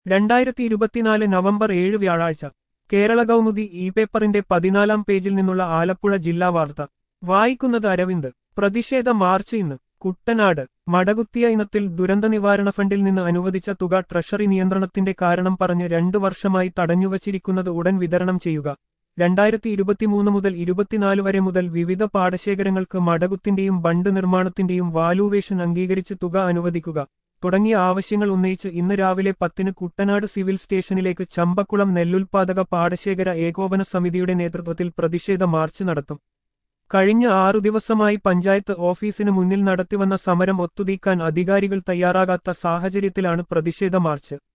രണ്ടായിരത്തി ഇരുപത്തിനാല് നവംബർ ഏഴ് വ്യാഴാഴ്ച കേരള കൗമുദി ഇ പേപ്പറിന്റെ പതിനാലാം പേജിൽ നിന്നുള്ള ആലപ്പുഴ ജില്ലാ വാർത്ത വായിക്കുന്നത് അരവിന്ദ് പ്രതിഷേധ മാർച്ച് ഇന്ന് കുട്ടനാട് മടകുത്തിയ ഇനത്തിൽ ദുരന്ത നിവാരണ ഫണ്ടിൽ നിന്ന് അനുവദിച്ച തുക ട്രഷറി നിയന്ത്രണത്തിന്റെ കാരണം പറഞ്ഞ് രണ്ടു വർഷമായി തടഞ്ഞുവച്ചിരിക്കുന്നത് ഉടൻ വിതരണം ചെയ്യുക രണ്ടായിരത്തി ഇരുപത്തിമൂന്ന് മുതൽ ഇരുപത്തിനാല് വരെ മുതൽ വിവിധ പാടശേഖരങ്ങൾക്ക് മടകുത്തിന്റെയും ബണ്ട് നിർമ്മാണത്തിന്റെയും വാലൂവേഷൻ അംഗീകരിച്ച് തുക അനുവദിക്കുക തുടങ്ങിയ ആവശ്യങ്ങൾ ഉന്നയിച്ച് ഇന്ന് രാവിലെ പത്തിന് കുട്ടനാട് സിവിൽ സ്റ്റേഷനിലേക്ക് ചമ്പക്കുളം നെല്ലുൽപാദക പാടശേഖര ഏകോപന സമിതിയുടെ നേതൃത്വത്തിൽ പ്രതിഷേധ മാർച്ച് നടത്തും കഴിഞ്ഞ ആറു ദിവസമായി പഞ്ചായത്ത് ഓഫീസിന് മുന്നിൽ നടത്തിവന്ന സമരം ഒത്തുതീക്കാൻ അധികാരികൾ തയ്യാറാകാത്ത സാഹചര്യത്തിലാണ് പ്രതിഷേധ മാർച്ച്